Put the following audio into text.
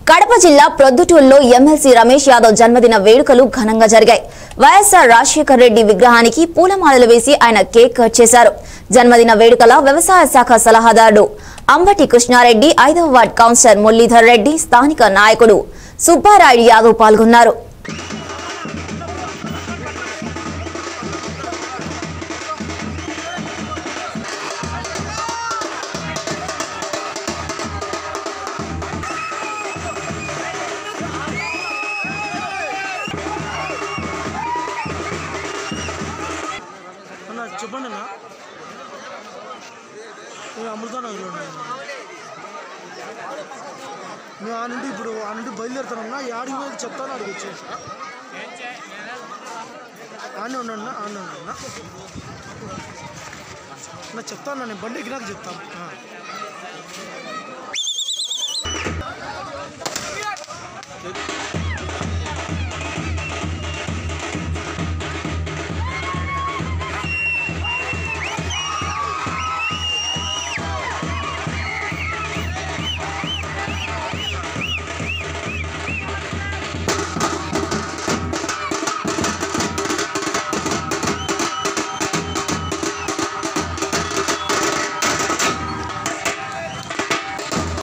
కడప జిల్లా ప్రొద్దుటూరులో ఎమ్మెల్సీ రమేష్ యాదవ్ జన్మదిన వేడుకలు ఘనంగా జరిగాయి వైఎస్ఆర్ రాజశేఖర్ రెడ్డి విగ్రహానికి పూలమాలలు వేసి ఆయన కేక్ కట్ చేశారు జన్మదిన వేడుకల వ్యవసాయ శాఖ సలహాదారుడు అంబటి కృష్ణారెడ్డి ఐదవ వార్డ్ కౌన్సిలర్ మురళీధర్ రెడ్డి స్థానిక నాయకుడు సుబ్బారాయుడు యాదవ్ పాల్గొన్నారు అన్న చెప్పండి అన్న నేను అమృతానగర్లో ఉన్నాను మేము ఆ నుండి ఇప్పుడు ఆ నుండి బయలుదేరుతానన్నా యాడికి పోయి చెప్తాను అడిగి వచ్చేసి ఆనే ఉన్నా ఆనే ఉన్నా నా చెప్తాను నేను బండి ఎక్కినాక చెప్తాను ఆ.